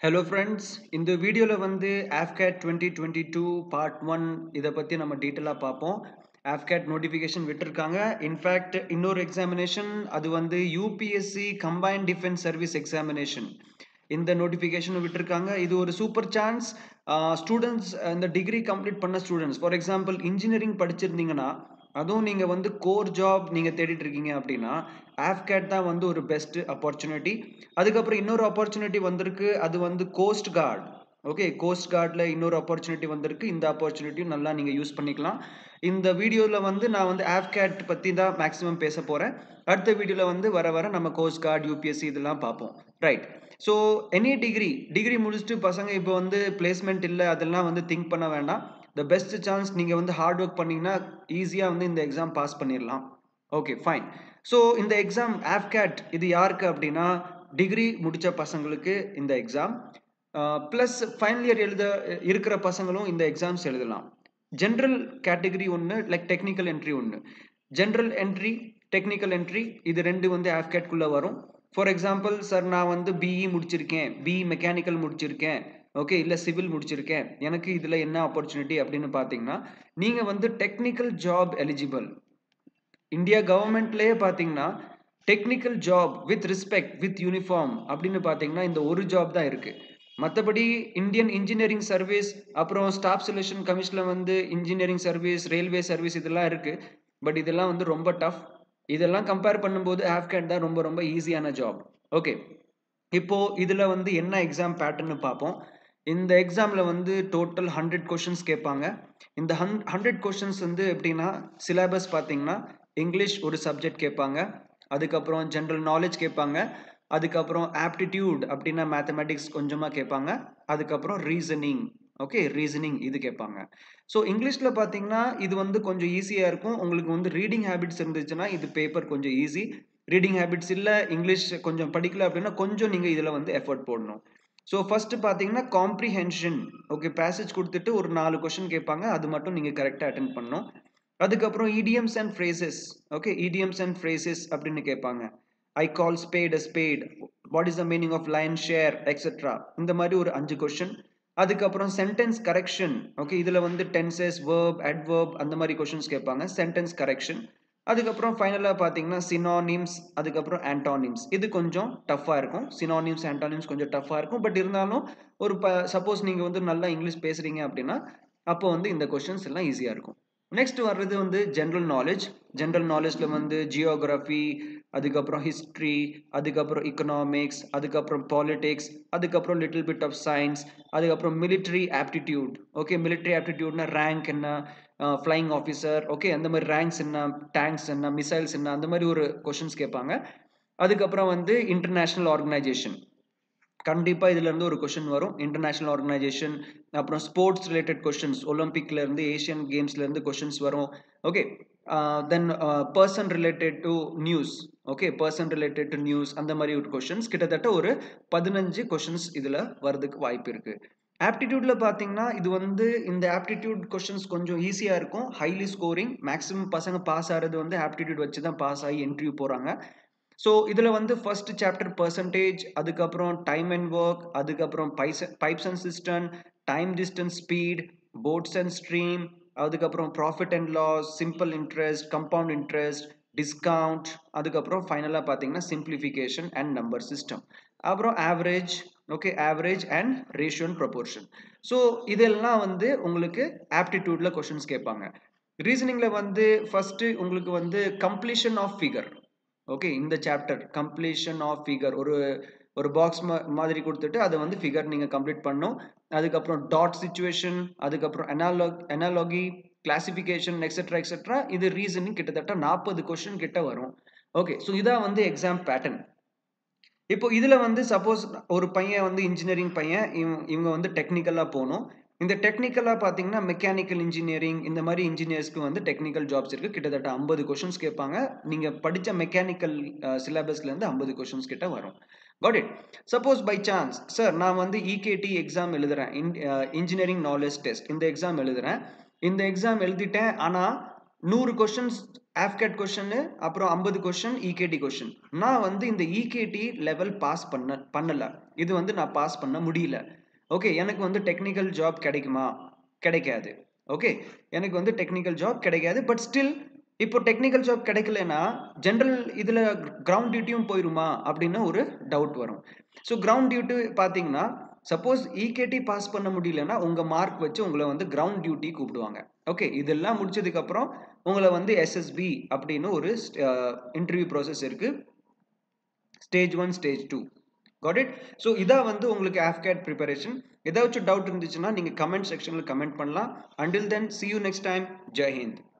hello friends இந்த வீடியோவில் வந்து AFCAT twenty twenty two part one இதை பற்றி நம்ம டீட்டெயிலாக பார்ப்போம் ஆஃப்கேட் நோட்டிஃபிகேஷன் விட்டுருக்காங்க இன்ஃபேக்ட் இன்னொரு எக்ஸாமினேஷன் அது வந்து UPSC combined defence service examination இந்த நோட்டிஃபிகேஷன் விட்டுருக்காங்க இது ஒரு சூப்பர் சான்ஸ் ஸ்டூடெண்ட்ஸ் இந்த டிகிரி கம்ப்ளீட் பண்ண ஸ்டூடெண்ட்ஸ் ஃபார் எக்ஸாம்பிள் இன்ஜினியரிங் படிச்சிருந்தீங்கன்னா அதுவும் நீங்கள் வந்து கோர் ஜாப் நீங்கள் தேடிட்டு இருக்கீங்க அப்படின்னா ஆஃப்கேட் தான் வந்து ஒரு பெஸ்ட் ஆப்பர்ச்சுனிட்டி அதுக்கப்புறம் இன்னொரு ஆப்பர்ச்சுனிட்டி வந்திருக்கு அது வந்து கோஸ்ட் கார்டு ஓகே கோஸ்ட் கார்டில் இன்னொரு ஆப்பர்ச்சுனிட்டி வந்திருக்கு இந்த ஆப்பர்ச்சுனிட்டியும் நல்லா நீங்கள் யூஸ் பண்ணிக்கலாம் இந்த வீடியோவில் வந்து நான் வந்து ஆஃப்கேட் பற்றி தான் மேக்ஸிமம் பேச போகிறேன் அடுத்த வீடியோவில் வந்து வர வர நம்ம கோஸ்ட் கார்டு யூபிஎஸ்சி இதெல்லாம் பார்ப்போம் right so any degree degree முடிச்சுட்டு பசங்க இப்போ வந்து பிளேஸ்மெண்ட் இல்லை அதெல்லாம் வந்து திங்க் பண்ண வேண்டாம் த பெஸ்ட் சான்ஸ் நீங்கள் வந்து ஹார்ட் ஒர்க் பண்ணிங்கன்னா ஈஸியாக வந்து இந்த எக்ஸாம் பாஸ் பண்ணிடலாம் ஓகே ஃபைன் ஸோ இந்த எக்ஸாம் ஆஃப்கேட் இது யாருக்கு அப்படின்னா டிகிரி முடித்த பசங்களுக்கு இந்த எக்ஸாம் ப்ளஸ் ஃபைனல் இயர் எழுத இருக்கிற பசங்களும் இந்த எக்ஸாம்ஸ் எழுதலாம் ஜென்ரல் கேட்டகரி ஒன்று லைக் டெக்னிக்கல் என்ட்ரி ஒன்று ஜென்ரல் என்ட்ரி டெக்னிக்கல் என்ட்ரி இது ரெண்டு வந்து ஆஃப்கேட்குள்ளே வரும் ஃபார் எக்ஸாம்பிள் சார் நான் வந்து பிஇ முடிச்சிருக்கேன் பிஇ மெக்கானிக்கல் முடிச்சிருக்கேன் ஓகே இல்லை சிவில் முடிச்சிருக்கேன் எனக்கு இதில் என்ன ஆப்பர்ச்சுனிட்டி அப்படின்னு பார்த்தீங்கன்னா நீங்கள் வந்து டெக்னிக்கல் ஜாப் எலிஜிபிள் இந்தியா கவர்மெண்ட்லேயே பார்த்தீங்கன்னா technical job with respect with uniform அப்படின்னு பார்த்தீங்கன்னா இந்த ஒரு ஜாப் தான் இருக்குது மற்றபடி இந்தியன் இன்ஜினியரிங் சர்வீஸ் அப்புறம் ஸ்டாஃப் செலெக்ஷன் கமிஷனில் வந்து இன்ஜினியரிங் சர்வீஸ் ரயில்வே சர்வீஸ் இதெல்லாம் இருக்குது பட் இதெல்லாம் வந்து ரொம்ப டஃப் இதெல்லாம் கம்பேர் பண்ணும்போது ஆஃப்கேட் தான் ரொம்ப ரொம்ப ஈஸியான ஜாப் ஓகே இப்போது இதில் வந்து என்ன எக்ஸாம் பேட்டர்னு பார்ப்போம் இந்த எக்ஸாமில் வந்து டோட்டல் ஹண்ட்ரட் கொஷின்ஸ் கேட்பாங்க இந்த ஹன் ஹண்ட்ரட் கொஷின்ஸ் வந்து எப்படின்னா சிலபஸ் பார்த்தீங்கன்னா இங்கிலீஷ் ஒரு சப்ஜெக்ட் கேட்பாங்க அதுக்கப்புறம் ஜென்ரல் நாலேஜ் கேட்பாங்க அதுக்கப்புறம் ஆப்டிடியூட் அப்படின்னா மேத்தமெட்டிக்ஸ் கொஞ்சமாக கேட்பாங்க அதுக்கப்புறம் ரீசனிங் ஓகே ரீசனிங் இது கேட்பாங்க ஸோ இங்கிலீஷில் பார்த்தீங்கன்னா இது வந்து கொஞ்சம் ஈஸியாக இருக்கும் உங்களுக்கு வந்து ரீடிங் ஹேபிட்ஸ் இருந்துச்சுன்னா இது பேப்பர் கொஞ்சம் ஈஸி ரீடிங் ஹேபிட்ஸ் இல்லை இங்கிலீஷ் கொஞ்சம் படிக்கல அப்படின்னா கொஞ்சம் நீங்கள் இதில் வந்து எஃபர்ட் போடணும் ஸோ ஃபஸ்ட்டு பார்த்தீங்கன்னா காம்ப்ரிஹென்ஷன் ஓகே பேசேஜ் கொடுத்துட்டு ஒரு நாலு கொஷின் கேட்பாங்க அது மட்டும் நீங்கள் கரெக்டாக அட்டன் பண்ணணும் அதுக்கப்புறம் idioms and phrases okay idioms and phrases அப்படின்னு கேட்பாங்க I call spade a spade what is the meaning of lion share etcetera இந்த மாதிரி ஒரு அஞ்சு கொஷின் அதுக்கப்புறம் சென்டென்ஸ் கரெக்ஷன் ஓகே இதில் வந்து டென்சஸ் வேர்ப் அட்வர்ப் அந்த மாதிரி கொஷின்ஸ் கேட்பாங்க சென்டென்ஸ் கரெக்ஷன் அதுக்கப்புறம் ஃபைனலாக பார்த்தீங்கன்னா சினானிம்ஸ் அதுக்கப்புறம் ஆன்டானிம்ஸ் இது கொஞ்சம் டஃப்பாக இருக்கும் சினானிம்ஸ் ஆன்டானிம்ஸ் கொஞ்சம் டஃப்பாக இருக்கும் பட் இருந்தாலும் ஒரு ப சப்போஸ் நீங்கள் வந்து நல்லா இங்கிலீஷ் பேசுகிறீங்க அப்படின்னா அப்போ வந்து இந்த கொஷின்ஸ் எல்லாம் ஈஸியாக இருக்கும் நெக்ஸ்ட் வர்றது வந்து ஜென்ரல் நாலேஜ் ஜென்ரல் நாலேஜில் வந்து ஜியோகிராஃபி அதுக்கப்புறம் ஹிஸ்ட்ரி அதுக்கப்புறம் இக்கனாமிக்ஸ் அதுக்கப்புறம் பாலிடிக்ஸ் அதுக்கப்புறம் லிட்டில் பிட் ஆஃப் சயின்ஸ் அதுக்கப்புறம் மிலிட்ரி ஆப்டிடியூட் ஓகே மிலிட்ரி ஆப்டிடியூட்னா ரேங்க் என்ன ஃப்ளைங் ஆஃபீஸர் ஓகே அந்த மாதிரி ரேங்க்ஸ் என்ன டேங்க்ஸ் என்ன மிசைல்ஸ் என்ன அந்த மாதிரி ஒரு கொஷின்ஸ் கேட்பாங்க அதுக்கப்புறம் வந்து இன்டர்நேஷ்னல் ஆர்கனைசேஷன் கண்டிப்பாக இதுலேருந்து ஒரு கொஷின் வரும் இன்டர்நேஷ்னல் ஆர்கனைசேஷன் அப்புறம் ஸ்போர்ட்ஸ் ரிலேட்டட் கொஷின்ஸ் ஒலிம்பிக்லேருந்து ஏஷியன் கேம்ஸ்லேருந்து கொஷின்ஸ் வரும் okay then person related to news okay person related to news அந்த மாதிரி ஒரு கொஷின்ஸ் கிட்டத்தட்ட ஒரு பதினஞ்சு கொஷின்ஸ் இதில் வரதுக்கு வாய்ப்பு இருக்குது ஆப்டிடியூடில் பார்த்தீங்கன்னா இது வந்து இந்த ஆப்டிடியூட் கொஷின்ஸ் கொஞ்சம் ஈஸியாக இருக்கும் ஹைலி ஸ்கோரிங் மேக்ஸிமம் பசங்க பாஸ் ஆகிறது வந்து ஆப்டிடியூட் வச்சு தான் பாஸ் ஆகி இன்டர்வியூ போகிறாங்க ஸோ இதில் வந்து ஃபர்ஸ்ட் சாப்டர் பர்சன்டேஜ் அதுக்கப்புறம் டைம் அண்ட் ஒர்க் அதுக்கப்புறம் பைஸ் pipes and system time distance speed boats and stream அதுக்கப்புறம் profit and loss simple interest compound interest discount அதுக்கப்புறம் ஃபைனலாக பார்த்தீங்கன்னா சிம்பிளிஃபிகேஷன் அண்ட் நம்பர் சிஸ்டம் அப்புறம் average okay average and ratio and proportion so இதெல்லாம் வந்து உங்களுக்கு ஆப்டிடியூடில் கொஷின்ஸ் கேட்பாங்க ரீசனிங்கில் வந்து ஃபஸ்ட்டு உங்களுக்கு வந்து கம்ப்ளீஷன் ஆஃப் ஃபிகர் ஓகே இந்த சாப்டர் கம்ப்ளீஷன் ஆஃப் ஃபிகர் ஒரு ஒரு பாக்ஸ் மாதிரி கொடுத்துட்டு அதை வந்து ஃபிகர் நீங்கள் கம்ப்ளீட் பண்ணும் அதுக்கப்புறம் டாட் சுச்சுவேஷன் அதுக்கப்புறம் analog analogy classification etcetera etcetera இது ரீசனிங் கிட்டத்தட்ட நாற்பது கொஷின் கிட்ட வரும் ஓகே ஸோ இதான் வந்து எக்ஸாம் பேட்டர்ன் இப்போ இதில் வந்து சப்போஸ் ஒரு பையன் வந்து இன்ஜினியரிங் பையன் இவங்க வந்து டெக்னிக்கலாக போகணும் இந்த டெக்னிக்கலாக பார்த்தீங்கன்னா மெக்கானிக்கல் இன்ஜினியரிங் இந்த மாதிரி இன்ஜினியர்ஸ்க்கு வந்து டெக்னிக்கல் ஜாப்ஸ் இருக்குது கிட்டத்தட்ட ஐம்பது கொஷின்ஸ் கேட்பாங்க நீங்கள் படித்த மெக்கானிக்கல் சிலபஸ்லேருந்து ஐம்பது கொஷின்ஸ் கிட்ட வரும் got it suppose by chance sir நான் வந்து இகேடி எக்ஸாம் எழுதுறேன் இன்ஜினியரிங் நாலேஜ் டெஸ்ட் இந்த எக்ஸாம் எழுதுறேன் இந்த எக்ஸாம் எழுதிட்டேன் ஆனால் நூறு கொஷின்ஸ் ஆஃப்கேட் கொஷனு அப்புறம் ஐம்பது கொஷின் இகேடி கொஷின் நான் வந்து இந்த இகேடி லெவல் பாஸ் பண்ண பண்ணல இது வந்து நான் பாஸ் பண்ண முடியல ஓகே எனக்கு வந்து டெக்னிக்கல் ஜாப் கிடைக்குமா கிடைக்காது ஓகே எனக்கு வந்து டெக்னிக்கல் ஜாப் கிடைக்காது பட் ஸ்டில் இப்போ டெக்னிக்கல் ஜாப் கிடைக்கலனா ஜென்ரல் இதில் கிரவுண்ட் டியூட்டியும் போயிருமா அப்படின்னு ஒரு டவுட் வரும் ஸோ கிரவுண்ட் டியூட்டி பார்த்தீங்கன்னா சப்போஸ் இகேடி பாஸ் பண்ண முடியலன்னா உங்கள் மார்க் வச்சு உங்களை வந்து கிரவுண்ட் டியூட்டி கூப்பிடுவாங்க ஓகே இதெல்லாம் முடிச்சதுக்கப்புறம் உங்களை வந்து எஸ்எஸ்பி அப்படின்னு ஒரு இன்டர்வியூ ப்ராசஸ் இருக்குது stage one stage two got it so இதான் வந்து உங்களுக்கு ஆஃப்கேட் ப்ரிப்பரேஷன் ஏதாச்சும் டவுட் இருந்துச்சுன்னா நீங்கள் கமெண்ட் செக்ஷனில் கமெண்ட் பண்ணலாம் until then see you next time Jai Hind